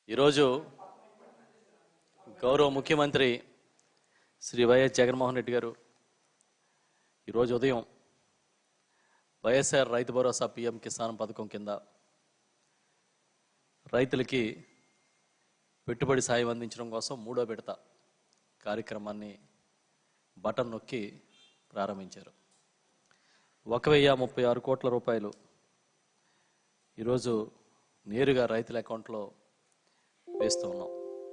ఈరోజు గౌరవ ముఖ్యమంత్రి శ్రీ వైఎస్ జగన్మోహన్ రెడ్డి గారు ఈరోజు ఉదయం వైఎస్ఆర్ రైతు భరోసా పిఎం కిసాన్ పథకం కింద రైతులకి పెట్టుబడి సాయం అందించడం కోసం మూడో విడత కార్యక్రమాన్ని బటన్ నొక్కి ప్రారంభించారు ఒక వెయ్యి ముప్పై ఆరు కోట్ల రూపాయలు ఈరోజు నేరుగా రైతుల అకౌంట్లో వేస్తూ ఉన్నాం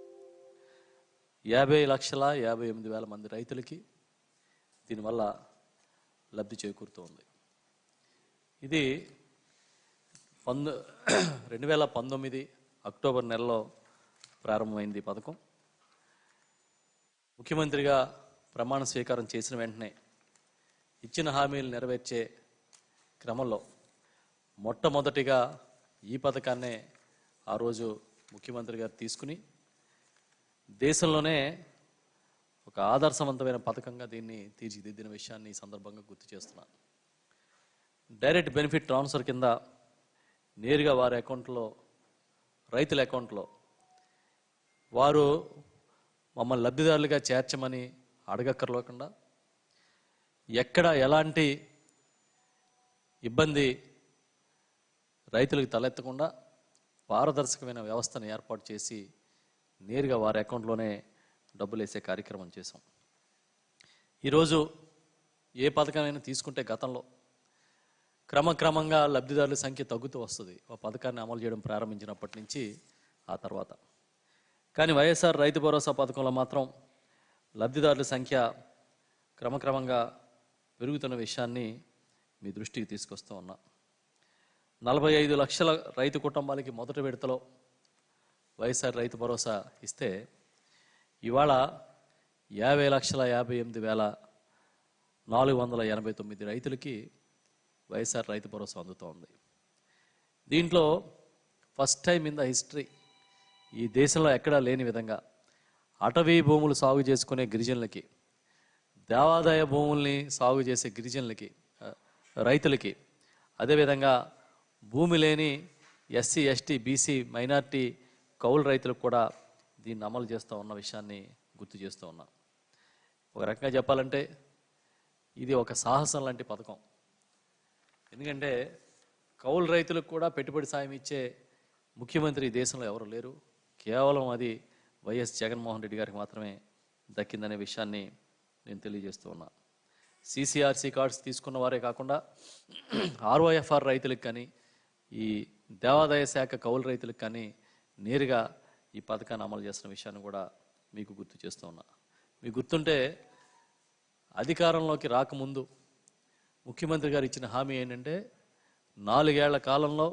యాభై లక్షల యాభై ఎనిమిది వేల మంది రైతులకి దీనివల్ల లబ్ధి చేకూరుతూ ఉంది ఇది పంద రెండు వేల పంతొమ్మిది అక్టోబర్ నెలలో ప్రారంభమైంది ఈ పథకం ముఖ్యమంత్రిగా ప్రమాణ స్వీకారం చేసిన వెంటనే ఇచ్చిన హామీలు నెరవేర్చే క్రమంలో మొట్టమొదటిగా ఈ పథకాన్నే ఆ రోజు ముఖ్యమంత్రి గారు తీసుకుని దేశంలోనే ఒక ఆదర్శవంతమైన పథకంగా దీన్ని తీర్చిదిద్దిన విషయాన్ని ఈ సందర్భంగా గుర్తు చేస్తున్నాను డైరెక్ట్ బెనిఫిట్ ట్రాన్స్ఫర్ కింద నేరుగా వారి అకౌంట్లో రైతుల అకౌంట్లో వారు మమ్మల్ని లబ్ధిదారులుగా చేర్చమని అడగక్కర్లేకుండా ఎక్కడ ఎలాంటి ఇబ్బంది రైతులకు తలెత్తకుండా పారదర్శకమైన వ్యవస్థను ఏర్పాటు చేసి నేరుగా వారి అకౌంట్లోనే డబ్బులు వేసే కార్యక్రమం చేశాం ఈరోజు ఏ పథకమైనా తీసుకుంటే గతంలో క్రమక్రమంగా లబ్ధిదారుల సంఖ్య తగ్గుతూ వస్తుంది ఒక పథకాన్ని అమలు చేయడం ప్రారంభించినప్పటి నుంచి ఆ తర్వాత కానీ వైఎస్ఆర్ రైతు భరోసా పథకంలో మాత్రం లబ్ధిదారుల సంఖ్య క్రమక్రమంగా పెరుగుతున్న విషయాన్ని మీ దృష్టికి తీసుకొస్తూ ఉన్నా నలభై ఐదు లక్షల రైతు కుటుంబాలకి మొదటి విడతలో వైఎస్ఆర్ రైతు భరోసా ఇస్తే ఇవాళ యాభై లక్షల యాభై ఎనిమిది వేల నాలుగు వందల ఎనభై తొమ్మిది రైతులకి వైఎస్ఆర్ రైతు భరోసా అందుతోంది దీంట్లో first time in the history ఈ దేశంలో ఎక్కడా లేని విధంగా అటవీ భూములు సాగు చేసుకునే గిరిజనులకి దేవాదాయ భూముల్ని సాగు చేసే గిరిజనులకి ఆ, రైతులకి అదేవిధంగా భూమి లేని ఎస్సీ ఎస్టీ బీసీ మైనార్టీ కౌలు రైతులకు కూడా దీన్ని అమలు చేస్తూ ఉన్న విషయాన్ని గుర్తు చేస్తూ ఉన్నాం ఒక రకంగా చెప్పాలంటే ఇది ఒక సాహసం లాంటి పథకం ఎందుకంటే కౌలు రైతులకు కూడా పెట్టుబడి సాయం ఇచ్చే ముఖ్యమంత్రి ఈ దేశంలో ఎవరు లేరు కేవలం అది వైఎస్ జగన్మోహన్ రెడ్డి గారికి మాత్రమే దక్కిందనే విషయాన్ని నేను తెలియజేస్తూ ఉన్నా సిసిఆర్సి కార్డ్స్ తీసుకున్న వారే కాకుండా ఆర్ఓఎఫ్ఆర్ రైతులకు కానీ ఈ దేవాదాయ శాఖ కౌలు రైతులకు కానీ నేరుగా ఈ పథకాన్ని అమలు చేస్తున్న విషయాన్ని కూడా మీకు గుర్తు చేస్తూ ఉన్నా మీకు గుర్తుంటే అధికారంలోకి రాకముందు ముఖ్యమంత్రి గారు ఇచ్చిన హామీ ఏంటంటే నాలుగేళ్ల కాలంలో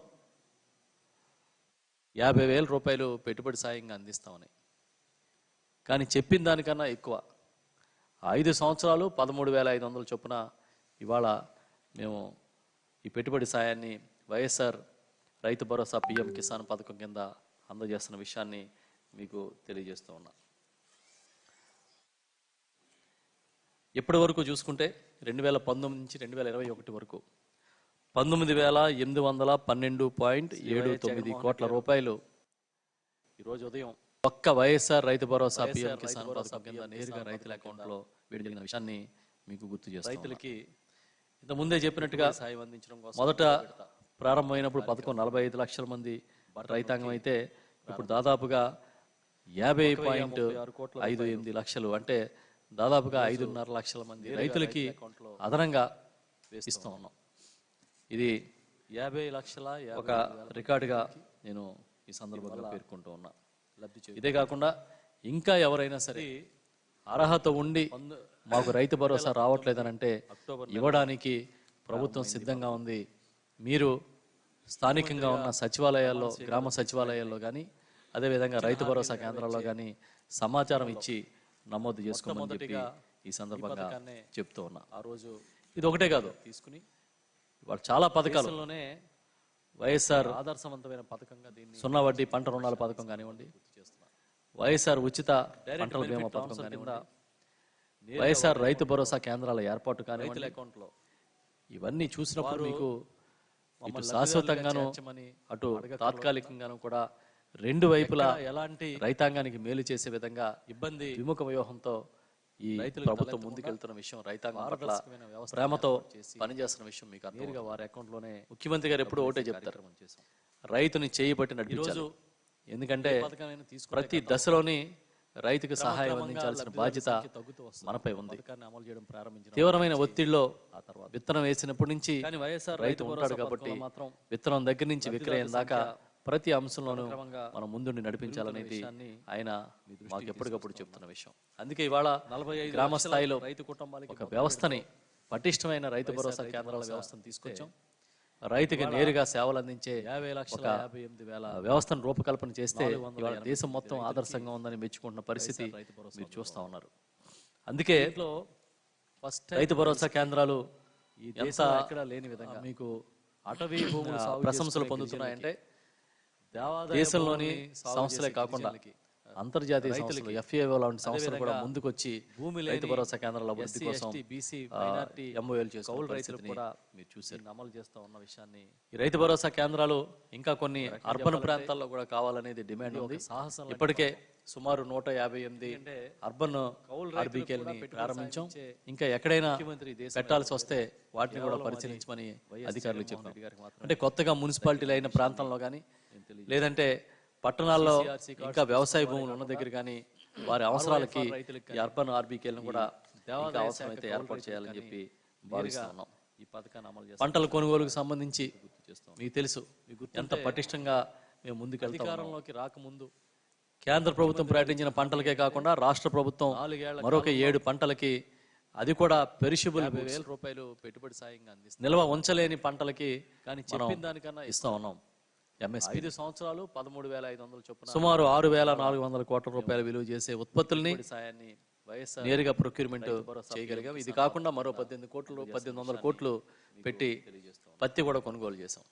యాభై వేల రూపాయలు పెట్టుబడి సాయంగా అందిస్తామని కానీ చెప్పిన దానికన్నా ఎక్కువ ఐదు సంవత్సరాలు పదమూడు వేల ఐదు వందల చొప్పున ఇవాళ మేము ఈ పెట్టుబడి సాయాన్ని వైఎస్ఆర్ రైతు భరోసా పిఎం కిసాన్ పథకం కింద అందజేస్తున్న విషయాన్ని మీకు తెలియజేస్తూ ఉన్నా ఇప్పటి వరకు చూసుకుంటే రెండు వేల పంతొమ్మిది నుంచి రెండు వేల ఇరవై ఒకటి వరకు పంతొమ్మిది వేల ఎనిమిది వందల పన్నెండు పాయింట్ ఏడు తొమ్మిది కోట్ల రూపాయలు ఈరోజు ఉదయం ఒక్క వైఎస్ఆర్ రైతు భరోసా పిఎం కిసాన్ పథకం కింద నేరుగా రైతుల అకౌంట్లో విడుదలైన విషయాన్ని మీకు గుర్తు చేస్తాం రైతులకి ఇంత ముందే చెప్పినట్టుగా సాయం అందించడం కోసం మొదట ప్రారంభమైనప్పుడు పథకం నలభై ఐదు లక్షల మంది రైతాంగం అయితే ఇప్పుడు దాదాపుగా యాభై పాయింట్ ఐదు ఎనిమిది లక్షలు అంటే దాదాపుగా ఐదున్నర లక్షల మంది రైతులకి అదనంగా ఇస్తూ ఉన్నాం ఇది యాభై లక్షల ఒక రికార్డుగా నేను ఈ సందర్భంగా పేర్కొంటూ ఉన్నా ఇదే కాకుండా ఇంకా ఎవరైనా సరే అర్హత ఉండి మాకు రైతు భరోసా రావట్లేదనంటే ఇవ్వడానికి ప్రభుత్వం సిద్ధంగా ఉంది మీరు స్థానికంగా ఉన్న సచివాలయాల్లో గ్రామ సచివాలయాల్లో కానీ అదేవిధంగా రైతు భరోసా కేంద్రాల్లో కానీ సమాచారం ఇచ్చి నమోదు చేసుకోమని చెప్పి ఈ సందర్భంగా చెప్తూ ఉన్నా ఆ రోజు ఇది ఒకటే కాదు తీసుకుని ఇవాళ చాలా పథకాలలోనే వైఎస్ఆర్ ఆదర్శవంతమైన పథకంగా దీన్ని సున్నా వడ్డీ పంట రుణాల పథకం కానివ్వండి వైఎస్ఆర్ ఉచిత పంటల బీమా పథకం కానివ్వండి వైఎస్ఆర్ రైతు భరోసా కేంద్రాల ఏర్పాటు కానివ్వండి అకౌంట్లో ఇవన్నీ చూసినప్పుడు మీకు ఇటు శాశ్వతంగాను అటు తాత్కాలికంగాను కూడా రెండు వైపులా ఎలాంటి రైతాంగానికి మేలు చేసే విధంగా ఇబ్బంది విముఖ వ్యూహంతో ఈ ప్రభుత్వం ముందుకెళ్తున్న విషయం రైతాంగం పట్ల ప్రేమతో పనిచేస్తున్న విషయం మీకు నేరుగా వారి అకౌంట్లోనే ముఖ్యమంత్రి గారు ఎప్పుడు ఒకటే చెప్తారు రైతుని చేయబట్టి నడిపించాలి ఎందుకంటే ప్రతి దశలోని రైతుకు సహాయం అందించాల్సిన బాధ్యత మనపై ఉంది అమలు చేయడం ప్రారంభించిన తీవ్రమైన ఒత్తిడిలో విత్తనం వేసినప్పటి నుంచి రైతు ఉంటాడు కాబట్టి విత్తనం దగ్గర నుంచి విక్రయం దాకా ప్రతి అంశంలోనూ మనం ముందుండి నడిపించాలనేది ఆయన మాకు ఎప్పటికప్పుడు చెప్తున్న విషయం అందుకే ఇవాళ నలభై గ్రామ స్థాయిలో రైతు కుటుంబాలకి ఒక వ్యవస్థని పటిష్టమైన రైతు భరోసా కేంద్రాల వ్యవస్థను తీసుకొచ్చాం రైతుకి నేరుగా సేవలు అందించే యాభై లక్షల యాభై ఎనిమిది వేల వ్యవస్థను రూపకల్పన చేస్తే ఇవాళ దేశం మొత్తం ఆదర్శంగా ఉందని మెచ్చుకుంటున్న పరిస్థితి మీరు చూస్తా ఉన్నారు అందుకే ఫస్ట్ రైతు భరోసా కేంద్రాలు ఎంత లేని విధంగా మీకు అటవీ భూములు ప్రశంసలు పొందుతున్నాయంటే దేశంలోని సంస్థలే కాకుండా అంతర్జాతీయ సంస్థలు ఎఫ్ఏఓ లాంటి సంస్థలు కూడా ముందుకొచ్చి భూమి రైతు భరోసా కేంద్రాల అభివృద్ధి కోసం ఎంఓఎల్ చేసుకోవాలి రైతులు కూడా మీరు చూసారు అమలు చేస్తా ఉన్న విషయాన్ని ఈ రైతు భరోసా కేంద్రాలు ఇంకా కొన్ని అర్బన్ ప్రాంతాల్లో కూడా కావాలనేది డిమాండ్ ఉంది ఇప్పటికే సుమారు నూట యాభై ఎనిమిది అర్బన్ ఆర్బీకేల్ని ప్రారంభించాం ఇంకా ఎక్కడైనా పెట్టాల్సి వస్తే వాటిని కూడా పరిశీలించమని అధికారులు చెప్పారు అంటే కొత్తగా మున్సిపాలిటీలు అయిన ప్రాంతంలో కానీ లేదంటే పట్టణాల్లో ఇంకా వ్యవసాయ భూములు ఉన్న దగ్గర కానీ వారి అవసరాలకి ఈ అర్బన్ ఆర్బీకేలను కూడా ఇంకా అవసరమైతే ఏర్పాటు చేయాలని చెప్పి భావిస్తా ఉన్నాం ఈ పథకాన్ని అమలు పంటల కొనుగోలుకు సంబంధించి మీకు తెలుసు ఎంత పటిష్టంగా మేము ముందుకు అధికారంలోకి రాకముందు కేంద్ర ప్రభుత్వం ప్రకటించిన పంటలకే కాకుండా రాష్ట్ర ప్రభుత్వం మరొక ఏడు పంటలకి అది కూడా పెరిషబుల్ వేల రూపాయలు పెట్టుబడి సాయంగా అందిస్తుంది నిల్వ ఉంచలేని పంటలకి కానీ చెప్పిన దానికన్నా ఇస్తా ఉన్నాం ఎంఎస్పీ ఐదు సంవత్సరాలు పదమూడు వేల ఐదు వందల చొప్పున సుమారు ఆరు వేల నాలుగు వందల కోట్ల రూపాయల విలువ చేసే ఉత్పత్తుల్ని సాయాన్ని నేరుగా ప్రొక్యూర్మెంట్ చేయగలిగాం ఇది కాకుండా మరో పద్దెనిమిది కోట్లు పద్దెనిమిది వందల కోట్లు పెట్టి పత్తి కూడా కొనుగోలు చేశాం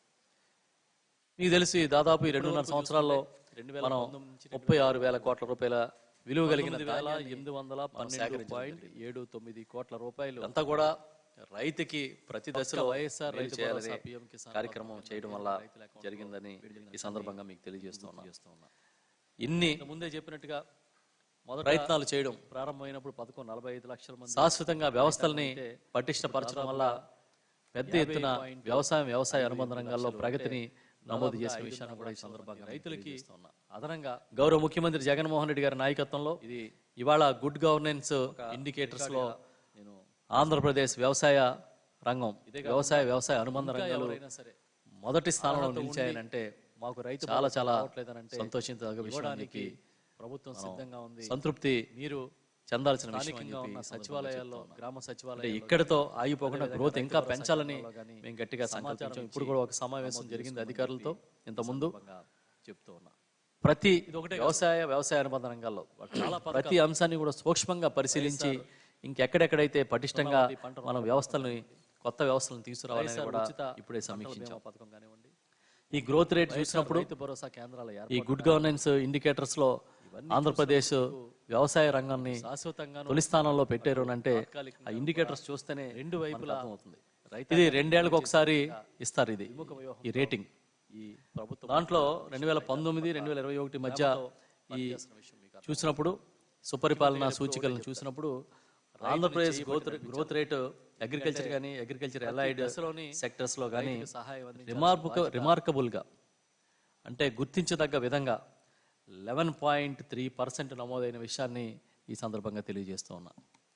మీకు తెలిసి దాదాపు ఈ రెండున్నర సంవత్సరాల్లో మనం ముప్పై ఆరు వేల కోట్ల రూపాయల విలువ కలిగిన వేల ఎనిమిది వందల పన్నెండు పాయింట్ ఏడు తొమ్మిది కోట్ల రూపాయలు అంతా కూడా రైతుకి ప్రతి దశలో వైఎస్ఆర్ రైతు చేయాలనే కార్యక్రమం చేయడం వల్ల జరిగిందని ఈ సందర్భంగా మీకు తెలియజేస్తున్నా ఇన్ని ముందే చెప్పినట్టుగా మొదటి ప్రయత్నాలు చేయడం ప్రారంభమైనప్పుడు పదకొండు నలభై ఐదు లక్షల మంది శాశ్వతంగా వ్యవస్థల్ని పటిష్టపరచడం వల్ల పెద్ద ఎత్తున వ్యవసాయం వ్యవసాయ అనుబంధ రంగాల్లో ప్రగతిని నమోదు చేసిన విషయాన్ని కూడా ఈ సందర్భంగా రైతులకి అదనంగా గౌరవ ముఖ్యమంత్రి జగన్మోహన్ రెడ్డి గారి నాయకత్వంలో ఇది ఇవాళ గుడ్ గవర్నెన్స్ ఇండికేటర్స్ లో నేను ఆంధ్రప్రదేశ్ వ్యవసాయ రంగం వ్యవసాయ వ్యవసాయ అనుబంధ రంగాలు మొదటి స్థానంలో నిలిచాయనంటే మాకు రైతు చాలా చాలా సంతోషించదగ్గ విషయానికి ప్రభుత్వం సిద్ధంగా ఉంది సంతృప్తి మీరు చెందాల్సిన విషయం అని చెప్పి సచివాలయాల్లో గ్రామ సచివాలయం ఇక్కడితో ఆగిపోకుండా గ్రోత్ ఇంకా పెంచాలని మేము గట్టిగా సంకల్పించాం ఇప్పుడు కూడా ఒక సమావేశం జరిగింది అధికారులతో ఇంత ముందు చెప్తూ ఉన్నా ప్రతి వ్యవసాయ వ్యవసాయ అనుబంధ రంగాల్లో ప్రతి అంశాన్ని కూడా సూక్ష్మంగా పరిశీలించి ఇంకెక్కడెక్కడైతే పటిష్టంగా మనం వ్యవస్థలని కొత్త వ్యవస్థలను తీసుకురావాలని కూడా ఇప్పుడే సమీక్షించాం పథకం కానివ్వండి ఈ గ్రోత్ రేట్ చూసినప్పుడు భరోసా కేంద్రాల ఈ గుడ్ గవర్నెన్స్ ఇండికేటర్స్ లో ఆంధ్రప్రదేశ్ వ్యవసాయ రంగాన్ని శాశ్వతంగా తొలి స్థానంలో పెట్టారు అని అంటే ఆ ఇండికేటర్స్ చూస్తేనే రెండు వైపులా అవుతుంది ఇది రెండేళ్లకు ఒకసారి ఇస్తారు ఇది ఈ రేటింగ్ ఈ ప్రభుత్వం దాంట్లో రెండు వేల పంతొమ్మిది రెండు వేల ఇరవై ఒకటి మధ్య ఈ చూసినప్పుడు సుపరిపాలన సూచికలను చూసినప్పుడు Andhra Pradesh growth growth rate agriculture కానీ అగ్రికల్చర్ అలైడ్ సెక్టర్స్ లో కానీ రిమార్క్ రిమార్కబుల్ గా అంటే గుర్తించదగ్గ విధంగా లెవెన్ పాయింట్ త్రీ పర్సెంట్ నమోదైన విషయాన్ని ఈ సందర్భంగా తెలియజేస్తూ ఉన్నా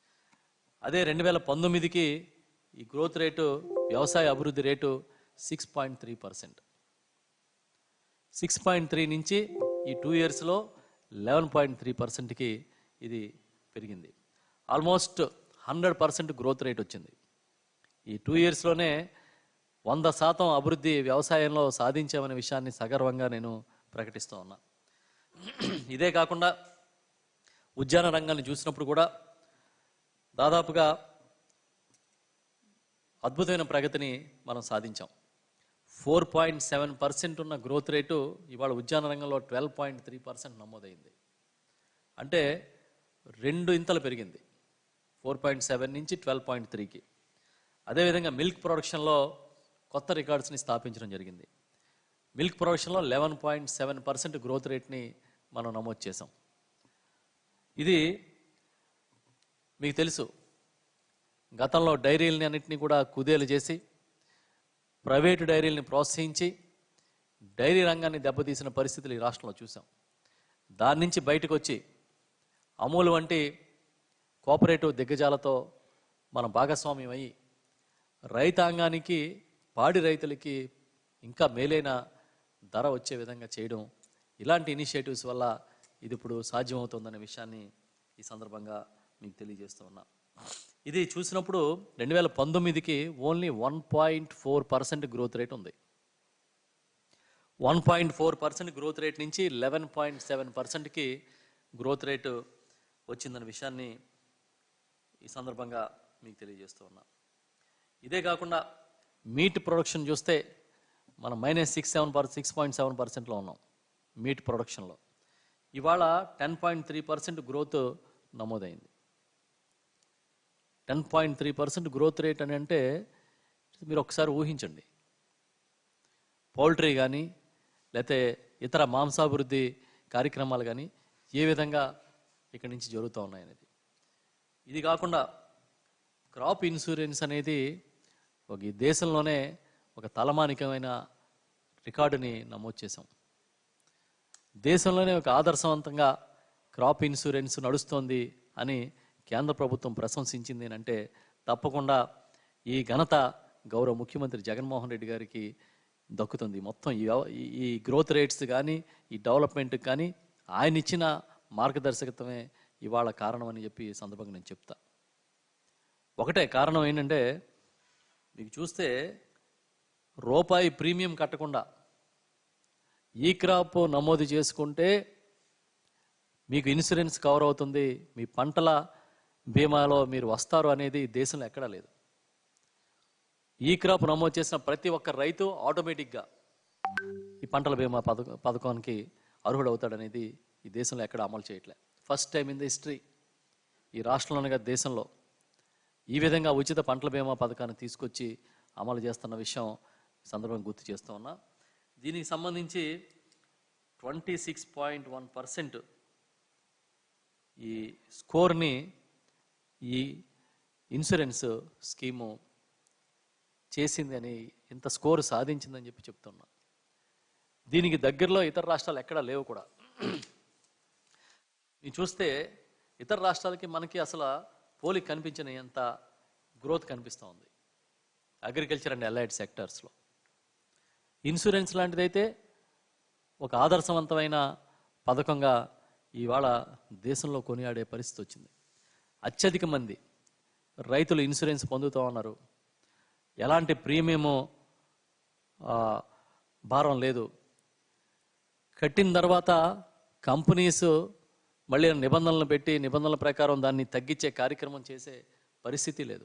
అదే రెండు వేల పంతొమ్మిదికి ఈ గ్రోత్ రేటు వ్యవసాయ అభివృద్ధి rate six point three percent six point three నుంచి ఈ టూ ఇయర్స్లో లెవెన్ పాయింట్ త్రీ పర్సెంట్కి ఇది పెరిగింది almost hundred percent growth rate వచ్చింది ఈ టూ ఇయర్స్లోనే వంద శాతం అభివృద్ధి వ్యవసాయంలో సాధించామనే విషయాన్ని సగర్వంగా నేను ప్రకటిస్తూ ఉన్నా ఇదే కాకుండా ఉద్యాన రంగాన్ని చూసినప్పుడు కూడా దాదాపుగా అద్భుతమైన ప్రగతిని మనం సాధించాం ఫోర్ పాయింట్ సెవెన్ పర్సెంట్ ఉన్న గ్రోత్ రేటు ఇవాళ ఉద్యాన రంగంలో ట్వెల్వ్ పాయింట్ త్రీ పర్సెంట్ నమోదైంది అంటే రెండు ఇంతలు పెరిగింది ఫోర్ పాయింట్ సెవెన్ నుంచి ట్వెల్వ్ పాయింట్ త్రీకి అదేవిధంగా మిల్క్ ప్రొడక్షన్లో కొత్త రికార్డ్స్ని స్థాపించడం జరిగింది మిల్క్ ప్రొడక్షన్లో eleven point seven percent growth రేట్ని మనం నమోదు చేసాం ఇది మీకు తెలుసు గతంలో డైరీలని అన్నింటినీ కూడా కుదేలు చేసి ప్రైవేటు డైరీలని ప్రోత్సహించి డైరీ రంగాన్ని దెబ్బతీసిన పరిస్థితులు ఈ రాష్ట్రంలో చూసాం దాని నుంచి బయటకు వచ్చి అమూల్ వంటి కోఆపరేటివ్ దిగ్గజాలతో మన భాగస్వామ్యం అయ్యి రైతాంగానికి పాడి రైతులకి ఇంకా మేలైన ధర వచ్చే విధంగా చేయడం ఇలాంటి ఇనిషియేటివ్స్ వల్ల ఇది ఇప్పుడు సాధ్యమవుతుందనే విషయాన్ని ఈ సందర్భంగా మీకు తెలియజేస్తూ ఉన్నా ఇది చూసినప్పుడు రెండు వేల పంతొమ్మిదికి only one point four percent growth rate ఉంది one point four percent growth rate నుంచి లెవెన్ పాయింట్ సెవెన్ పర్సెంట్కి గ్రోత్ రేటు వచ్చిందన్న విషయాన్ని ఈ సందర్భంగా మీకు తెలియజేస్తూ ఉన్నా ఇదే కాకుండా మీట్ ప్రొడక్షన్ చూస్తే మనం minus six seven per six point seven పర్సెంట్లో ఉన్నాం మీట్ ప్రొడక్షన్లో ఇవాళ ten point three percent growth నమోదైంది ten point three percent growth rate అని అంటే మీరు ఒకసారి ఊహించండి పౌల్ట్రీ కానీ లేకపోతే ఇతర మాంసాభివృద్ధి కార్యక్రమాలు కానీ ఏ విధంగా ఇక్కడి నుంచి జరుగుతూ ఉన్నాయనేది ఇది కాకుండా క్రాప్ ఇన్సూరెన్స్ అనేది ఒక ఈ దేశంలోనే ఒక తలమానికమైన రికార్డుని నమోదు చేశాం దేశంలోనే ఒక ఆదర్శవంతంగా క్రాప్ ఇన్సూరెన్స్ నడుస్తోంది అని కేంద్ర ప్రభుత్వం ప్రశంసించింది అని అంటే తప్పకుండా ఈ ఘనత గౌరవ ముఖ్యమంత్రి జగన్మోహన్ రెడ్డి గారికి దక్కుతుంది మొత్తం ఈ వ్యవ- ఈ- ఈ గ్రోత్ రేట్స్ కానీ ఈ డెవలప్మెంట్కి కానీ ఆయన ఇచ్చిన మార్గదర్శకత్వమే ఇవాళ కారణం అని చెప్పి ఈ సందర్భంగా నేను చెప్తా ఒకటే కారణం ఏంటంటే మీకు చూస్తే రూపాయి ప్రీమియం కట్టకుండా ఈ క్రాప్ నమోదు చేసుకుంటే మీకు ఇన్సూరెన్స్ కవర్ అవుతుంది మీ పంటల బీమాలో మీరు వస్తారు అనేది దేశంలో ఎక్కడా లేదు ఈ క్రాప్ నమోదు చేసిన ప్రతి ఒక్క రైతు ఆటోమేటిక్గా ఈ పంటల బీమా పథకం పథకానికి అర్హుడవుతాడనేది ఈ దేశంలో ఎక్కడ అమలు చేయట్లే first time in the history ఈ రాష్ట్రంలోనే కాదు దేశంలో ఈ విధంగా ఉచిత పంటల బీమా పథకాన్ని తీసుకొచ్చి అమలు చేస్తున్న విషయం ఈ సందర్భంగా గుర్తు చేస్తూ ఉన్నా దీనికి సంబంధించి twenty six point one percent ఈ స్కోర్ని ఈ ఇన్సూరెన్స్ స్కీము చేసింది అని ఇంత స్కోర్ సాధించిందని చెప్పి చెప్తున్నా దీనికి దగ్గరలో ఇతర రాష్ట్రాలు ఎక్కడా లేవు కూడా మీరు చూస్తే ఇతర రాష్ట్రాలకి మనకి అసలు పోలిక కనిపించిన ఎంత గ్రోత్ కనిపిస్తూ ఉంది అగ్రికల్చర్ అండ్ అలైడ్ సెక్టర్స్లో ఇన్సూరెన్స్ లాంటిదైతే ఒక ఆదర్శవంతమైన పథకంగా ఇవాళ దేశంలో కొనియాడే పరిస్థితి వచ్చింది అత్యధిక మంది రైతులు ఇన్సూరెన్స్ పొందుతూ ఉన్నారు ఎలాంటి ప్రీమియము ఆ, భారం లేదు కట్టిన తర్వాత కంపెనీస్ మళ్ళీ నిబంధనలు పెట్టి నిబంధనల ప్రకారం దాన్ని తగ్గించే కార్యక్రమం చేసే పరిస్థితి లేదు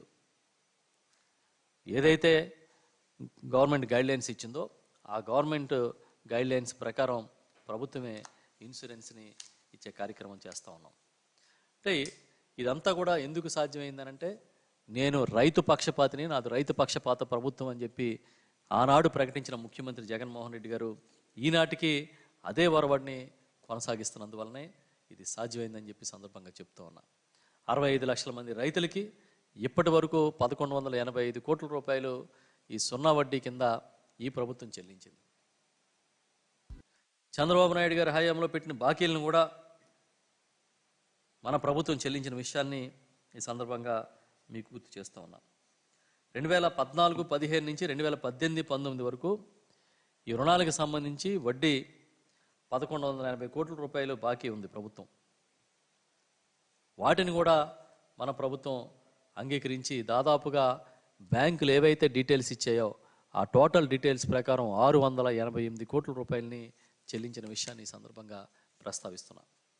ఏదైతే గవర్నమెంట్ గైడ్లైన్స్ ఇచ్చిందో ఆ గవర్నమెంట్ గైడ్లైన్స్ ప్రకారం ప్రభుత్వమే ఇన్సూరెన్స్ని ఇచ్చే కార్యక్రమం చేస్తూ ఉన్నాం అంటే ఇదంతా కూడా ఎందుకు సాధ్యమైందనంటే నేను రైతు పక్షపాతిని నాది రైతు పక్షపాత ప్రభుత్వం అని చెప్పి ఆనాడు ప్రకటించిన ముఖ్యమంత్రి జగన్మోహన్ రెడ్డి గారు ఈనాటికి అదే వరవడిని కొనసాగిస్తున్నందువల్లనే ఇది సాధ్యమైందని చెప్పి సందర్భంగా చెప్తూ ఉన్నా అరవై ఐదు లక్షల మంది రైతులకి ఇప్పటి వరకు పదకొండు వందల ఎనభై ఐదు కోట్ల రూపాయలు ఈ సున్నా వడ్డీ కింద ఈ ప్రభుత్వం చెల్లించింది చంద్రబాబు నాయుడు గారి హయాంలో పెట్టిన బాకీలను కూడా మన ప్రభుత్వం చెల్లించిన విషయాన్ని ఈ సందర్భంగా మీకు గుర్తు చేస్తూ ఉన్నాం రెండు వేల పద్నాలుగు పదిహేను నుంచి రెండు వేల పద్దెనిమిది పంతొమ్మిది వరకు ఈ రుణాలకు సంబంధించి వడ్డీ పదకొండు వందల ఎనభై కోట్ల రూపాయలు బాకీ ఉంది ప్రభుత్వం వాటిని కూడా మన ప్రభుత్వం అంగీకరించి దాదాపుగా బ్యాంకులు ఏవైతే డీటెయిల్స్ ఇచ్చాయో ఆ టోటల్ డీటెయిల్స్ ప్రకారం ఆరు వందల ఎనభై ఎనిమిది కోట్ల రూపాయలని చెల్లించిన విషయాన్ని ఈ సందర్భంగా ప్రస్తావిస్తున్నా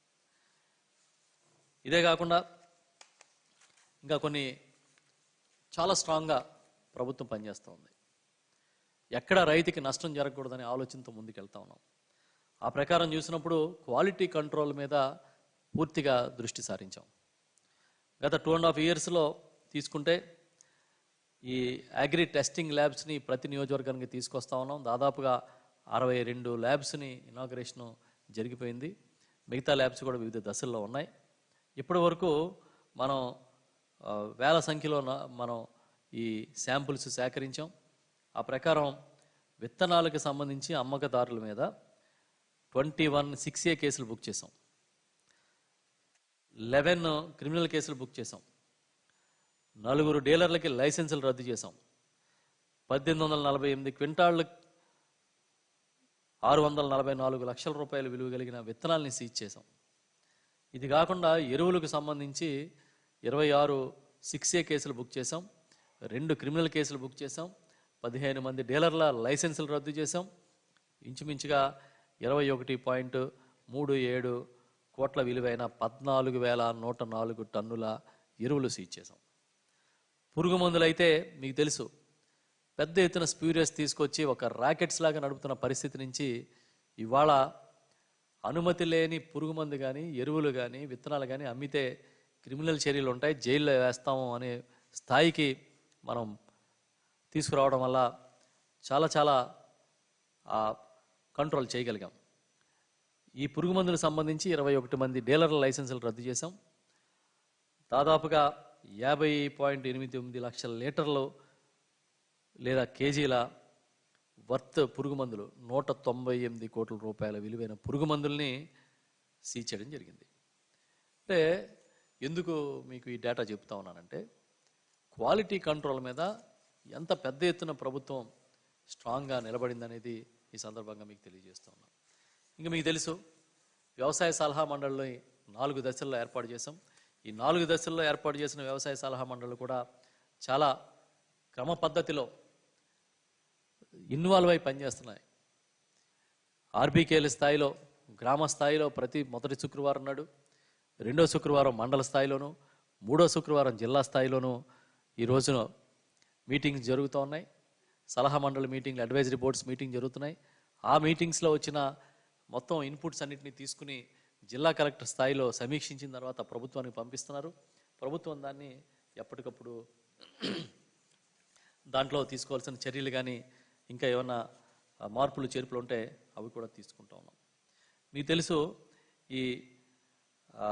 ఇదే కాకుండా ఇంకా కొన్ని చాలా స్ట్రాంగ్గా ప్రభుత్వం పనిచేస్తూ ఉంది ఎక్కడ రైతుకి నష్టం జరగకూడదనే ఆలోచనతో ముందుకెళ్తా ఉన్నాం ఆ ప్రకారం చూసినప్పుడు క్వాలిటీ కంట్రోల్ మీద పూర్తిగా దృష్టి సారించాం గత టూ అండ్ హాఫ్ ఇయర్స్లో తీసుకుంటే ఈ అగ్రి టెస్టింగ్ ల్యాబ్స్ని ప్రతి నియోజకవర్గానికి తీసుకొస్తా ఉన్నాం దాదాపుగా అరవై రెండు ల్యాబ్స్ని ఇనాగ్రేషన్ జరిగిపోయింది మిగతా ల్యాబ్స్ కూడా వివిధ దశల్లో ఉన్నాయి ఇప్పటి వరకు మనం ఆ, వేల సంఖ్యలో నా- మనం ఈ శాంపుల్స్ సేకరించాం ఆ ప్రకారం విత్తనాలకు సంబంధించి అమ్మకదారుల మీద ట్వంటీ వన్ సిక్స్ ఏ కేసులు బుక్ చేసాం లెవెన్ క్రిమినల్ కేసులు బుక్ చేసాం నలుగురు డీలర్లకి లైసెన్సులు రద్దు చేసాం పద్దెనిమిది వందల నలభై ఎనిమిది క్వింటాళ్ళు ఆరు వందల నలభై నాలుగు లక్షల రూపాయలు విలువ కలిగిన విత్తనాల్ని సీజ్ చేసాం ఇది కాకుండా ఎరువులకు సంబంధించి ఇరవై ఆరు సిక్స్ ఏ కేసులు బుక్ చేసాం రెండు క్రిమినల్ కేసులు బుక్ చేసాం పదిహేను మంది డీలర్ల లైసెన్సులు రద్దు చేసాం ఇంచుమించుగా ఇరవై ఒకటి పాయింట్ మూడు ఏడు కోట్ల విలువైన పద్నాలుగు వేల నూట నాలుగు టన్నుల ఎరువులు సీజ్ చేసాం పురుగు మందులు అయితే మీకు తెలుసు పెద్ద ఎత్తున స్ప్యూరియస్ తీసుకొచ్చి ఒక రాకెట్స్ లాగా నడుపుతున్న పరిస్థితి నుంచి ఇవాళ అనుమతి లేని పురుగు మందు కానీ ఎరువులు కానీ విత్తనాలు కానీ అమ్మితే క్రిమినల్ చర్యలు ఉంటాయి జైల్లో వేస్తాము అనే స్థాయికి మనం తీసుకురావడం వల్ల చాలా చాలా ఆ, కంట్రోల్ చేయగలిగాం ఈ పురుగు మందులకు సంబంధించి ఇరవై ఒకటి మంది డీలర్ల లైసెన్సులు రద్దు చేశాం దాదాపుగా యాభై పాయింట్ ఎనిమిది తొమ్మిది లక్షల లీటర్లు లేదా కేజీల వర్త్ పురుగు మందులు నూట తొంభై ఎనిమిది కోట్ల రూపాయల విలువైన పురుగు మందుల్ని సీజ్ చేయడం జరిగింది అంటే ఎందుకు మీకు ఈ డేటా చెప్తా ఉన్నానంటే క్వాలిటీ కంట్రోల్ మీద ఎంత పెద్ద ఎత్తున ప్రభుత్వం స్ట్రాంగ్గా నిలబడిందనేది ఈ సందర్భంగా మీకు తెలియజేస్తూ ఉన్నాను ఇంకా మీకు తెలుసు వ్యవసాయ సలహా మండలిని నాలుగు దశల్లో ఏర్పాటు చేసాం ఈ నాలుగు దశల్లో ఏర్పాటు చేసిన వ్యవసాయ సలహా మండళ్ళు కూడా చాలా క్రమ పద్ధతిలో ఇన్వాల్వ్ అయి పనిచేస్తున్నాయి ఆర్బీకేల స్థాయిలో గ్రామ స్థాయిలో ప్రతి మొదటి శుక్రవారం నాడు రెండో శుక్రవారం మండల స్థాయిలోను మూడో శుక్రవారం జిల్లా స్థాయిలోను ఈ రోజున మీటింగ్స్ జరుగుతూ ఉన్నాయి సలహా మండలి మీటింగ్లు అడ్వైజరీ బోర్డ్స్ మీటింగ్ జరుగుతున్నాయి ఆ మీటింగ్స్లో వచ్చిన మొత్తం ఇన్పుట్స్ అన్నింటినీ తీసుకుని జిల్లా కలెక్టర్ స్థాయిలో సమీక్షించిన తర్వాత ప్రభుత్వానికి పంపిస్తున్నారు ప్రభుత్వం దాన్ని ఎప్పటికప్పుడు దాంట్లో తీసుకోవాల్సిన చర్యలు కానీ ఇంకా ఏమన్నా ఆ, మార్పులు చేర్పులు ఉంటే అవి కూడా తీసుకుంటా ఉన్నాం మీకు తెలుసు ఈ ఆ,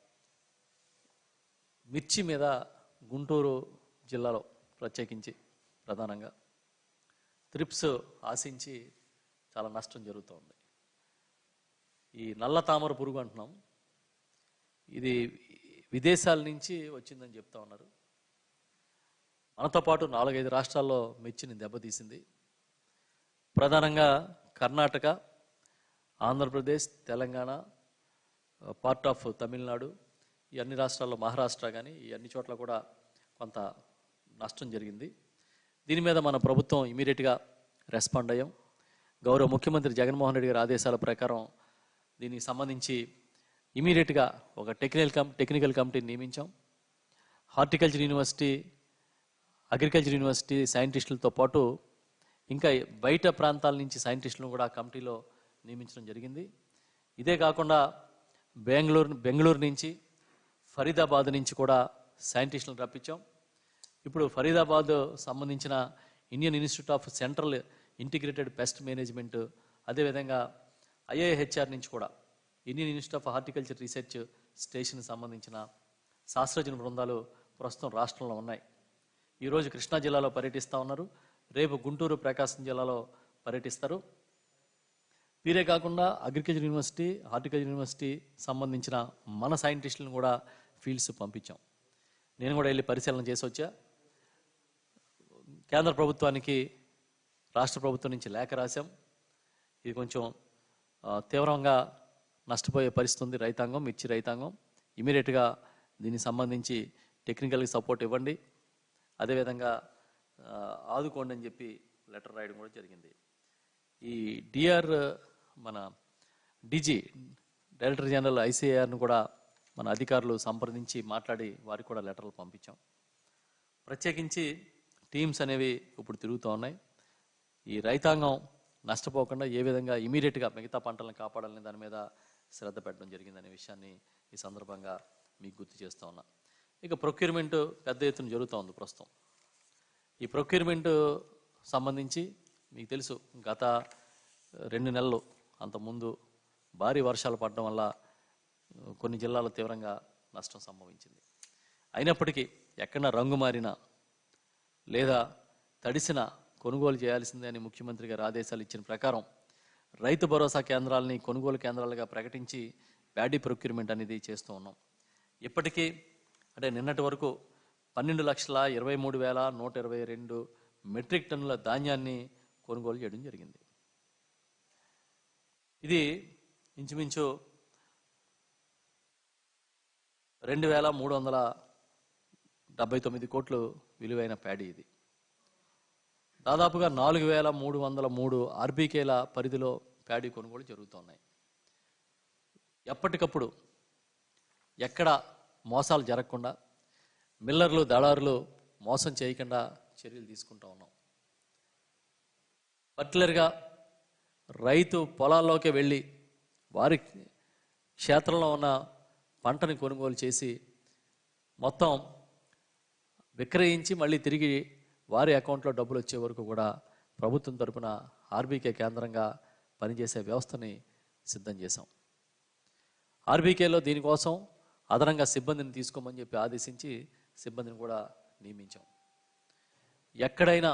మిర్చి మీద గుంటూరు జిల్లాలో ప్రత్యేకించి ప్రధానంగా త్రిప్స్ ఆశించి చాలా నష్టం జరుగుతూ ఉంది ఈ నల్ల తామర పురుగు అంటున్నాం ఇది విదేశాల నుంచి వచ్చిందని చెప్తా ఉన్నారు మనతో పాటు నాలుగైదు రాష్ట్రాల్లో మిర్చిని దెబ్బతీసింది ప్రధానంగా కర్ణాటక ఆంధ్రప్రదేశ్ తెలంగాణ పార్ట్ ఆఫ్ తమిళనాడు ఈ అన్ని రాష్ట్రాల్లో మహారాష్ట్ర కానీ ఈ అన్ని చోట్ల కూడా కొంత నష్టం జరిగింది దీని మీద మన ప్రభుత్వం ఇమీడియట్గా రెస్పాండ్ అయ్యాం గౌరవ ముఖ్యమంత్రి జగన్మోహన్ రెడ్డి గారి ఆదేశాల ప్రకారం దీనికి సంబంధించి ఇమీడియట్గా ఒక టెక్నికల్ కమ్ టెక్నికల్ కమిటీని నియమించాం హార్టికల్చర్ యూనివర్సిటీ అగ్రికల్చర్ యూనివర్సిటీ సైంటిస్టులతో పాటు ఇంకా బయట ప్రాంతాల నుంచి సైంటిస్టులను కూడా ఆ కమిటీలో నియమించడం జరిగింది ఇదే కాకుండా బెంగళూరు బెంగళూరు నుంచి ఫరీదాబాద్ నుంచి కూడా సైంటిస్టులను రప్పించాం ఇప్పుడు ఫరీదాబాద్ సంబంధించిన Indian institute of central integrated pest management అదేవిధంగా ఐఐహెచ్ఆర్ నుంచి కూడా Indian institute of horticulture research station సంబంధించిన శాస్త్రజ్ఞ బృందాలు ప్రస్తుతం రాష్ట్రంలో ఉన్నాయి ఈరోజు కృష్ణా జిల్లాలో పర్యటిస్తూ ఉన్నారు రేపు గుంటూరు ప్రకాశం జిల్లాలో పర్యటిస్తారు వీరే కాకుండా అగ్రికల్చర్ యూనివర్సిటీ హార్టికల్చర్ యూనివర్సిటీ సంబంధించిన మన సైంటిస్టులను కూడా ఫీల్డ్స్ పంపించాం నేను కూడా వెళ్ళి పరిశీలన చేసి వచ్చా కేంద్ర ప్రభుత్వానికి రాష్ట్ర ప్రభుత్వం నుంచి లేఖ రాశాం ఇది కొంచెం ఆ, తీవ్రంగా నష్టపోయే పరిస్థితి ఉంది రైతాంగం మిర్చి రైతాంగం ఇమీడియట్గా దీనికి సంబంధించి టెక్నికల్గా సపోర్ట్ ఇవ్వండి అదేవిధంగా ఆ, ఆదుకోండి అని చెప్పి లెటర్ రాయడం కూడా జరిగింది ఈ డిఆర్ మన డీజీ డైరెక్టర్ జనరల్ ఐసీఆర్ను కూడా మన అధికారులు సంప్రదించి మాట్లాడి వారికి కూడా లెటర్లు పంపించాం ప్రత్యేకించి టీమ్స్ అనేవి ఇప్పుడు తిరుగుతూ ఉన్నాయి ఈ రైతాంగం నష్టపోకుండా ఏ విధంగా ఇమీడియట్గా మిగతా పంటలను కాపాడాలనే దాని మీద శ్రద్ధ పెట్టడం జరిగిందనే విషయాన్ని ఈ సందర్భంగా మీకు గుర్తు చేస్తూ ఉన్నా ఇక ప్రొక్యూర్మెంట్ పెద్ద ఎత్తున జరుగుతూ ఉంది ప్రస్తుతం ఈ ప్రొక్యూర్మెంట్ సంబంధించి మీకు తెలుసు గత రెండు నెలలు అంతకుముందు భారీ వర్షాలు పడడం వల్ల కొన్ని జిల్లాల్లో తీవ్రంగా నష్టం సంభవించింది అయినప్పటికీ ఎక్కడ రంగు మారినా లేదా తడిసిన కొనుగోలు చేయాల్సిందే అని ముఖ్యమంత్రి గారు ఆదేశాలు ఇచ్చిన ప్రకారం రైతు భరోసా కేంద్రాలని కొనుగోలు కేంద్రాలుగా ప్రకటించి ప్యాడీ ప్రొక్యూర్మెంట్ అనేది చేస్తూ ఉన్నాం ఇప్పటికీ అంటే నిన్నటి వరకు పన్నెండు లక్షల ఇరవై మూడు వేల నూట ఇరవై రెండు మెట్రిక్ టన్నుల ధాన్యాన్ని కొనుగోలు చేయడం జరిగింది ఇది ఇంచుమించు రెండు వేల మూడు వందల డెబ్బై తొమ్మిది కోట్లు విలువైన ప్యాడీ ఇది దాదాపుగా నాలుగు వేల మూడు వందల మూడు ఆర్బీకేల పరిధిలో ప్యాడీ కొనుగోలు జరుగుతున్నాయి ఎప్పటికప్పుడు ఎక్కడ మోసాలు జరగకుండా మిల్లర్లు దళారులు మోసం చేయకుండా చర్యలు తీసుకుంటూ ఉన్నాం పర్టికులర్గా రైతు పొలాల్లోకి వెళ్ళి వారి క్షేత్రంలో ఉన్న పంటని కొనుగోలు చేసి మొత్తం విక్రయించి మళ్ళీ తిరిగి వారి అకౌంట్లో డబ్బులు వచ్చే వరకు కూడా ప్రభుత్వం తరపున ఆర్బీకే కేంద్రంగా పనిచేసే వ్యవస్థని సిద్ధం చేశాం ఆర్బీకేలో దీనికోసం అదనంగా సిబ్బందిని తీసుకోమని చెప్పి ఆదేశించి సిబ్బందిని కూడా నియమించాం ఎక్కడైనా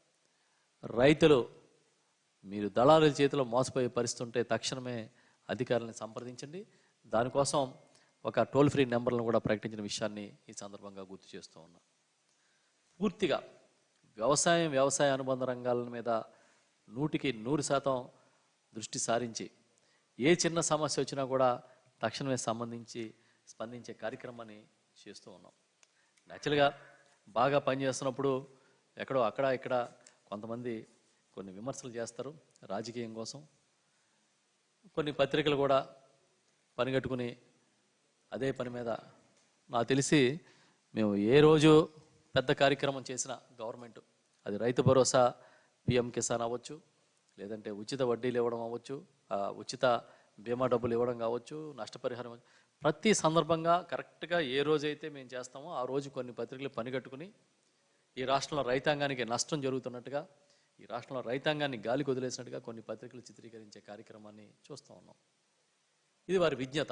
రైతులు మీరు దళారుల చేతిలో మోసపోయే పరిస్థితి ఉంటే తక్షణమే అధికారులను సంప్రదించండి దానికోసం ఒక టోల్ ఫ్రీ నెంబర్లను కూడా ప్రకటించిన విషయాన్ని ఈ సందర్భంగా గుర్తు చేస్తూ ఉన్నా పూర్తిగా వ్యవసాయం వ్యవసాయ అనుబంధ రంగాల మీద నూటికి నూరు శాతం దృష్టి సారించి ఏ చిన్న సమస్య వచ్చినా కూడా తక్షణమే సంబంధించి స్పందించే కార్యక్రమాన్ని చేస్తూ ఉన్నాం న్యాచురల్గా బాగా పనిచేస్తున్నప్పుడు ఎక్కడో అక్కడ ఇక్కడ కొంతమంది కొన్ని విమర్శలు చేస్తారు రాజకీయం కోసం కొన్ని పత్రికలు కూడా పనిగట్టుకుని అదే పని మీద నాకు తెలిసి మేము ఏ రోజు పెద్ద కార్యక్రమం చేసిన గవర్నమెంట్ అది రైతు భరోసా పిఎం కిసాన్ అవ్వచ్చు లేదంటే ఉచిత వడ్డీలు ఇవ్వడం అవ్వచ్చు ఆ, ఉచిత బీమా డబ్బులు ఇవ్వడం కావచ్చు నష్టపరిహారం అవ్వచ్చు. ప్రతి సందర్భంగా కరెక్ట్గా ఏ రోజైతే మేము చేస్తామో ఆ రోజు కొన్ని పత్రికలు పనిగట్టుకుని ఈ రాష్ట్రంలో రైతాంగానికి నష్టం జరుగుతున్నట్టుగా ఈ రాష్ట్రంలో రైతాంగాన్ని గాలికి వదిలేసినట్టుగా కొన్ని పత్రికలు చిత్రీకరించే కార్యక్రమాన్ని చూస్తూ ఉన్నాం ఇది వారి విజ్ఞత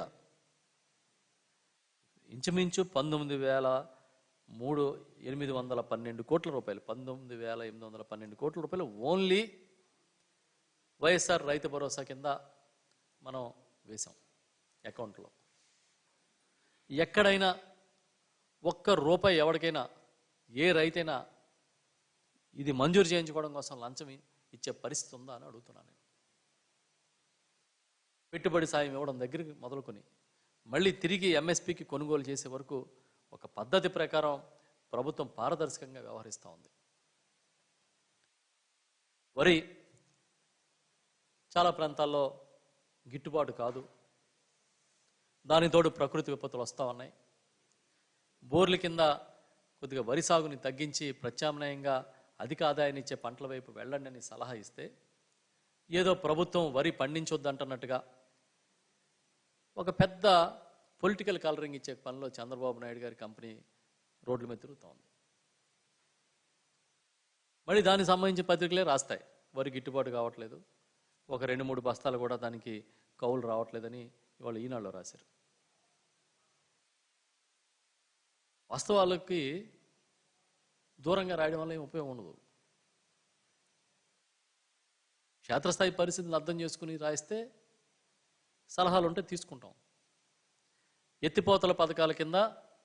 ఇంచుమించు పంతొమ్మిది వేల మూడు ఎనిమిది వందల పన్నెండు కోట్ల రూపాయలు పంతొమ్మిది వేల ఎనిమిది వందల పన్నెండు కోట్ల రూపాయలు ఓన్లీ వైఎస్ఆర్ రైతు భరోసా కింద మనం వేసాం అకౌంట్లో ఎక్కడైనా ఒక్క రూపాయి ఎవరికైనా ఏ రైతైనా ఇది మంజూరు చేయించుకోవడం కోసం లంచం ఇచ్చే పరిస్థితి ఉందా అని అడుగుతున్నాను నేను పెట్టుబడి సాయం ఇవ్వడం దగ్గరికి మొదలుకొని మళ్ళీ తిరిగి ఎంఎస్పికి కొనుగోలు చేసే వరకు ఒక పద్ధతి ప్రకారం ప్రభుత్వం పారదర్శకంగా వ్యవహరిస్తూ ఉంది వరి చాలా ప్రాంతాల్లో గిట్టుబాటు కాదు దానితోడు ప్రకృతి విపత్తులు వస్తూ ఉన్నాయి బోర్ల కింద కొద్దిగా వరి సాగుని తగ్గించి ప్రత్యామ్నాయంగా అధిక ఆదాయాన్ని ఇచ్చే పంటల వైపు వెళ్ళండి అని సలహా ఇస్తే ఏదో ప్రభుత్వం వరి పండించొద్దంటున్నట్టుగా ఒక పెద్ద పొలిటికల్ కలరింగ్ ఇచ్చే పనిలో చంద్రబాబు నాయుడు గారి కంపెనీ రోడ్ల మీద తిరుగుతూ ఉంది మళ్ళీ దానికి సంబంధించిన పత్రికలే రాస్తాయి వరి గిట్టుబాటు కావట్లేదు ఒక రెండు మూడు బస్తాలు కూడా దానికి కౌలు రావట్లేదని ఇవాళ ఈనాడులో రాశారు వాస్తవాలకి దూరంగా రాయడం వల్ల ఏం ఉపయోగం ఉండదు క్షేత్రస్థాయి పరిస్థితులను అర్థం చేసుకుని రాయిస్తే సలహాలు ఉంటే తీసుకుంటాం ఎత్తిపోతల పథకాల కింద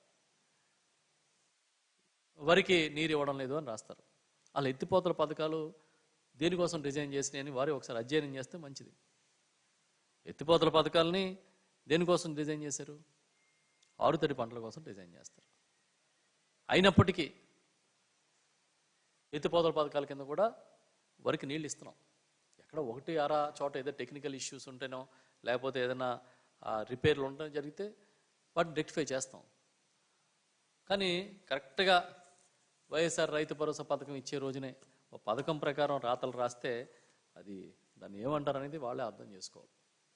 వరికి నీరు ఇవ్వడం లేదు అని రాస్తారు అలా ఎత్తిపోతల పథకాలు దేనికోసం డిజైన్ చేసినాయని వారు ఒకసారి అధ్యయనం చేస్తే మంచిది ఎత్తిపోతల పథకాలని దేనికోసం డిజైన్ చేశారు ఆరుతడి పంటల కోసం డిజైన్ చేస్తారు అయినప్పటికీ ఎత్తిపోతల పథకాల కింద కూడా వరికి నీళ్ళు ఇస్తున్నాం ఎక్కడ ఒకటి అర చోట ఏదో టెక్నికల్ ఇష్యూస్ ఉంటేనో లేకపోతే ఏదైనా రిపేర్లు ఉంటే జరిగితే వాటిని రెక్టిఫై చేస్తాం కానీ కరెక్ట్గా వైఎస్ఆర్ రైతు భరోసా పథకం ఇచ్చే రోజునే ఒక పథకం ప్రకారం రాతలు రాస్తే అది దాన్ని ఏమంటారు అనేది వాళ్ళే అర్థం చేసుకోవాలి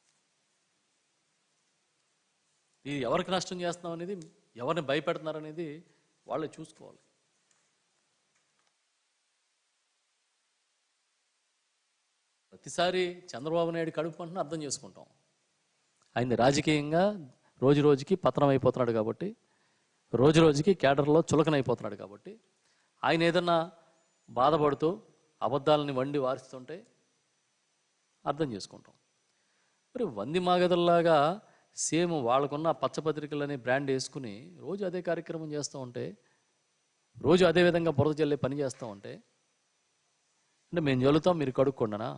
ఇది ఎవరికి నష్టం చేస్తున్నాం అనేది ఎవరిని భయపెడుతున్నారు అనేది వాళ్ళే చూసుకోవాలి ప్రతిసారి చంద్రబాబు నాయుడు కడుపు అంటున్నా అర్థం చేసుకుంటాం ఆయన రాజకీయంగా రోజు రోజుకి పతనం అయిపోతున్నాడు కాబట్టి రోజు రోజుకి కేడర్లో చులకనైపోతున్నాడు కాబట్టి ఆయన ఏదన్నా బాధపడుతూ అబద్ధాలని వండి వారిస్తుంటే అర్థం చేసుకుంటాం మరి వంది మాగదుల్లాగా సేమ్ వాళ్ళకున్న పచ్చపత్రికలని బ్రాండ్ వేసుకుని రోజు అదే కార్యక్రమం చేస్తూ ఉంటే రోజు అదే విధంగా బురద జల్లే పని చేస్తూ ఉంటే అంటే మేము చల్లుతాం మీరు కడుక్కోండనా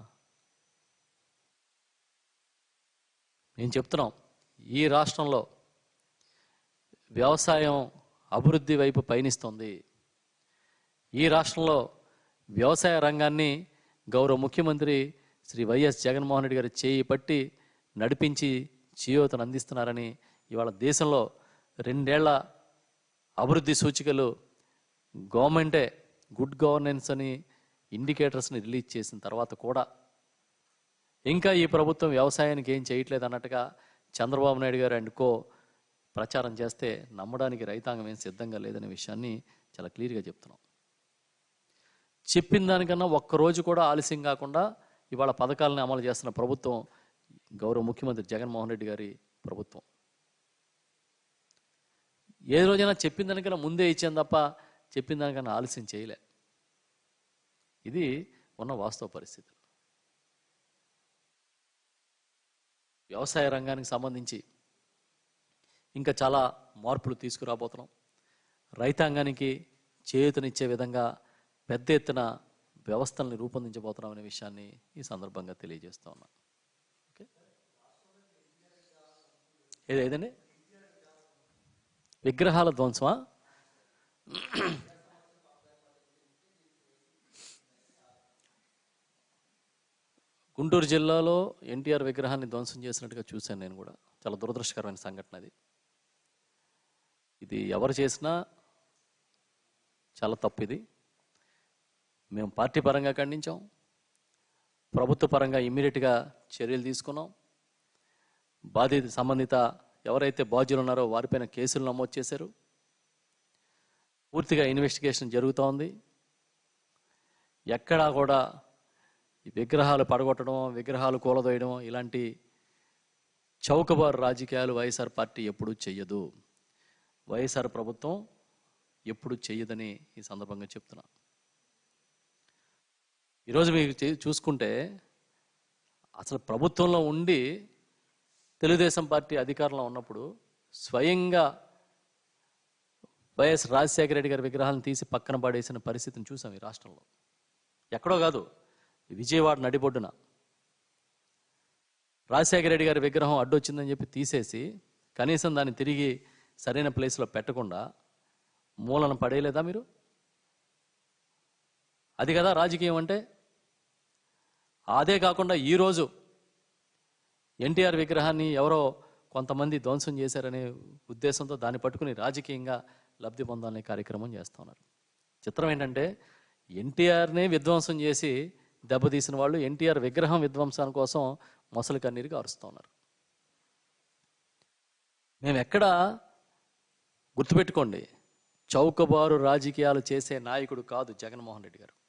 నేను చెప్తున్నాం ఈ రాష్ట్రంలో వ్యవసాయం అభివృద్ధి వైపు పయనిస్తుంది ఈ రాష్ట్రంలో వ్యవసాయ రంగాన్ని గౌరవ ముఖ్యమంత్రి శ్రీ వైఎస్ జగన్మోహన్ రెడ్డి గారి చేయి పట్టి నడిపించి చేయూతను అందిస్తున్నారని ఇవాళ దేశంలో రెండేళ్ల అభివృద్ధి సూచికలు గవర్నమెంటే గుడ్ గవర్నెన్స్ అని ఇండికేటర్స్ని రిలీజ్ చేసిన తర్వాత కూడా ఇంకా ఈ ప్రభుత్వం వ్యవసాయానికి ఏం చేయట్లేదు అన్నట్టుగా చంద్రబాబు నాయుడు గారు అండ్ కో ప్రచారం చేస్తే నమ్మడానికి రైతాంగం ఏం సిద్ధంగా లేదనే విషయాన్ని చాలా క్లియర్గా చెప్తున్నాం చెప్పిన దానికన్నా ఒక్కరోజు కూడా ఆలస్యం కాకుండా ఇవాళ పథకాలను అమలు చేస్తున్న ప్రభుత్వం గౌరవ ముఖ్యమంత్రి జగన్మోహన్ రెడ్డి గారి ప్రభుత్వం ఏ రోజైనా చెప్పిన దానికన్నా ముందే ఇచ్చాం తప్ప చెప్పిన దానికన్నా ఆలస్యం చేయలే ఇది ఉన్న వాస్తవ పరిస్థితి వ్యవసాయ రంగానికి సంబంధించి ఇంకా చాలా మార్పులు తీసుకురాబోతున్నాం రైతాంగానికి చేయూతనిచ్చే విధంగా పెద్ద ఎత్తున వ్యవస్థల్ని రూపొందించబోతున్నాం అనే విషయాన్ని ఈ సందర్భంగా తెలియజేస్తా ఉన్నా ఓకే ఏది ఏదండి విగ్రహాల ధ్వంసమా గుంటూరు జిల్లాలో ఎన్టీఆర్ విగ్రహాన్ని ధ్వంసం చేసినట్టుగా చూశాను నేను కూడా చాలా దురదృష్టకరమైన సంఘటన అది ఇది ఎవరు చేసినా చాలా తప్పు ఇది మేము పార్టీ పరంగా ఖండించాం ప్రభుత్వ పరంగా ఇమ్మీడియట్గా చర్యలు తీసుకున్నాం బాధిత సంబంధిత ఎవరైతే బాధ్యులు ఉన్నారో వారిపైన కేసులు నమోదు చేశారు పూర్తిగా ఇన్వెస్టిగేషన్ జరుగుతూ ఉంది ఎక్కడా కూడా ఈ విగ్రహాలు పడగొట్టడం విగ్రహాలు కూలదోయడం ఇలాంటి చౌకబారు రాజకీయాలు వైఎస్ఆర్ పార్టీ ఎప్పుడూ చెయ్యదు వైఎస్ఆర్ ప్రభుత్వం ఎప్పుడు చెయ్యదని ఈ సందర్భంగా చెప్తున్నా ఈరోజు మీకు చే- చూసుకుంటే అసలు ప్రభుత్వంలో ఉండి తెలుగుదేశం పార్టీ అధికారంలో ఉన్నప్పుడు స్వయంగా వైఎస్ రాజశేఖర రెడ్డి గారి విగ్రహాలను తీసి పక్కన పడేసిన పరిస్థితిని చూసాం ఈ రాష్ట్రంలో ఎక్కడో కాదు విజయవాడ నడిబొడ్డున రాజశేఖర రెడ్డి గారి విగ్రహం అడ్డొచ్చిందని చెప్పి తీసేసి కనీసం దాన్ని తిరిగి సరైన ప్లేస్లో పెట్టకుండా మూలన పడేయలేదా మీరు అది కదా రాజకీయం అంటే అదే కాకుండా ఈరోజు ఎన్టీఆర్ విగ్రహాన్ని ఎవరో కొంతమంది ధ్వంసం చేశారనే ఉద్దేశంతో దాన్ని పట్టుకుని రాజకీయంగా లబ్ధి పొందాలనే కార్యక్రమం చేస్తూ ఉన్నారు చిత్రం ఏంటంటే ఎన్టీఆర్నే విధ్వంసం చేసి దెబ్బతీసిన వాళ్ళు ఎన్టీఆర్ విగ్రహం విధ్వంసం కోసం మొసలి కన్నీరుగా అరుస్తూ ఉన్నారు మేము ఎక్కడ గుర్తుపెట్టుకోండి చౌకబారు రాజకీయాలు చేసే నాయకుడు కాదు జగన్మోహన్ రెడ్డి గారు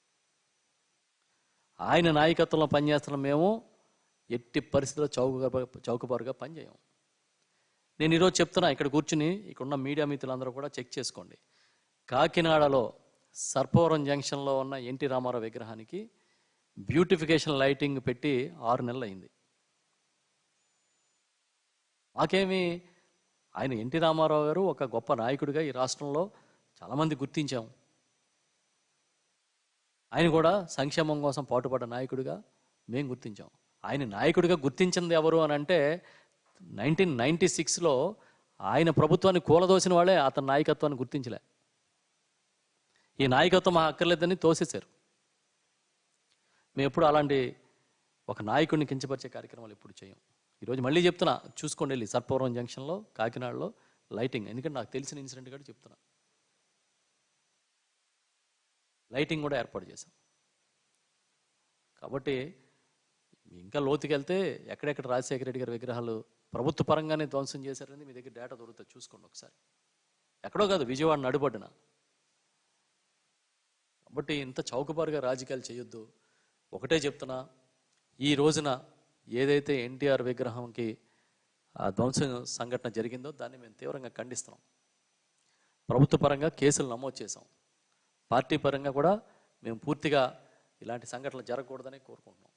ఆయన నాయకత్వంలో పనిచేస్తున్న మేము ఎట్టి పరిస్థితుల్లో చౌక చౌకబారుగా పనిచేయం నేను ఈరోజు చెప్తున్నా ఇక్కడ కూర్చుని ఇక్కడ ఉన్న మీడియా మిత్రులందరూ కూడా చెక్ చేసుకోండి కాకినాడలో సర్పవరం జంక్షన్లో ఉన్న ఎన్టీ రామారావు విగ్రహానికి బ్యూటిఫికేషన్ లైటింగ్ పెట్టి ఆరు నెలలు అయింది మాకేమి ఆయన ఎన్టీ రామారావు గారు ఒక గొప్ప నాయకుడిగా ఈ రాష్ట్రంలో చాలామంది గుర్తించాం ఆయన కూడా సంక్షేమం కోసం పాటుపడ్డ నాయకుడిగా మేము గుర్తించాం ఆయన నాయకుడిగా గుర్తించింది ఎవరు అని అంటే నైన్టీన్ నైన్టీ సిక్స్లో ఆయన ప్రభుత్వాన్ని కూలదోసిన వాళ్ళే అతని నాయకత్వాన్ని గుర్తించలే ఈ నాయకత్వం మా అక్కర్లేదని తోసేశారు మేము ఎప్పుడు అలాంటి ఒక నాయకుడిని కించపరిచే కార్యక్రమాలు ఎప్పుడు చేయం ఈరోజు మళ్ళీ చెప్తున్నా చూసుకోండి వెళ్ళి సర్పవరం జంక్షన్లో కాకినాడలో లైటింగ్ ఎందుకంటే నాకు తెలిసిన ఇన్సిడెంట్ కూడా చెప్తున్నా లైటింగ్ కూడా ఏర్పాటు చేశాం కాబట్టి ఇంకా లోతుకెళ్తే ఎక్కడెక్కడ రాజశేఖర రెడ్డి గారి విగ్రహాలు ప్రభుత్వ పరంగానే ధ్వంసం చేశారని మీ దగ్గర డేటా దొరుకుతుంది చూసుకోండి ఒకసారి ఎక్కడో కాదు విజయవాడ నడుబడిన కాబట్టి ఇంత చౌకబారుగా రాజకీయాలు చేయొద్దు ఒకటే చెప్తున్నా ఈ రోజున ఏదైతే ఎన్టీఆర్ విగ్రహంకి ఆ ధ్వంసం సంఘటన జరిగిందో దాన్ని మేము తీవ్రంగా ఖండిస్తున్నాం ప్రభుత్వ పరంగా కేసులు నమోదు చేశాం పార్టీ పరంగా కూడా మేము పూర్తిగా ఇలాంటి సంఘటనలు జరగకూడదని కోరుకుంటున్నాం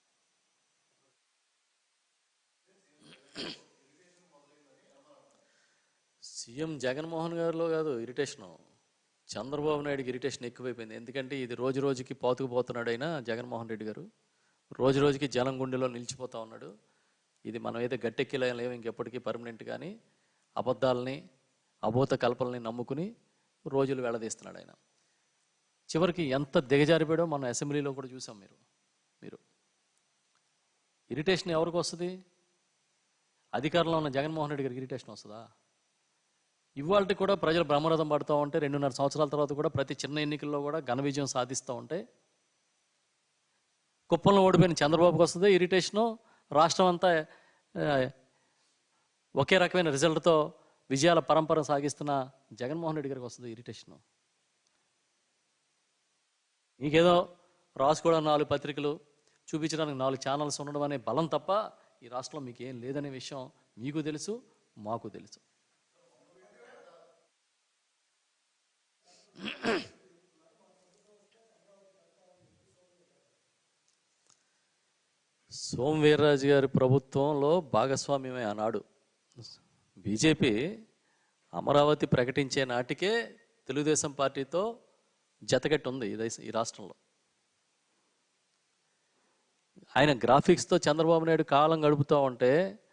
సీఎం జగన్మోహన్ గారిలో కాదు ఇరిటేషను చంద్రబాబు నాయుడుకి ఇరిటేషన్ ఎక్కువైపోయింది ఎందుకంటే ఇది రోజు రోజుకి పాతుకుపోతున్నాడు అయినా జగన్మోహన్ రెడ్డి గారు రోజు రోజుకి జనం గుండెలో నిలిచిపోతా ఉన్నాడు ఇది మనం అయితే గట్టెక్కిలేం ఇంకెప్పటికీ పర్మనెంట్ కానీ అబద్ధాలని అబోత కల్పనల్ని నమ్ముకుని రోజులు వెళ్ళదీస్తున్నాడు ఆయన చివరికి ఎంత దిగజారిపోయాడో మన అసెంబ్లీలో కూడా చూసాం మీరు మీరు ఇరిటేషన్ ఎవరికి వస్తుంది అధికారంలో ఉన్న జగన్మోహన్ రెడ్డి గారికి ఇరిటేషన్ వస్తుందా ఇవాళ కూడా ప్రజలు బ్రహ్మరథం పడుతూ ఉంటే రెండున్నర సంవత్సరాల తర్వాత కూడా ప్రతి చిన్న ఎన్నికల్లో కూడా ఘన విజయం సాధిస్తూ ఉంటే కుప్పంలో ఓడిపోయిన చంద్రబాబుకి వస్తుంది ఇరిటేషను రాష్ట్రం అంతా ఆ, ఒకే రకమైన రిజల్ట్తో విజయాల పరంపర సాగిస్తున్న జగన్మోహన్ రెడ్డి గారికి వస్తుంది ఇరిటేషను మీకేదో రాసుకోవడం నాలుగు పత్రికలు చూపించడానికి నాలుగు ఛానల్స్ ఉండడం అనే బలం తప్ప ఈ రాష్ట్రంలో మీకు ఏం లేదనే విషయం మీకు తెలుసు మాకు తెలుసు సోమ్ వీర్రాజు గారి ప్రభుత్వంలో భాగస్వామ్యమే ఆనాడు బీజేపీ అమరావతి ప్రకటించే నాటికే తెలుగుదేశం పార్టీతో జతగట్టి ఉంది ఈ దేశ ఈ రాష్ట్రంలో ఆయన గ్రాఫిక్స్తో చంద్రబాబు నాయుడు కాలం గడుపుతూ ఉంటే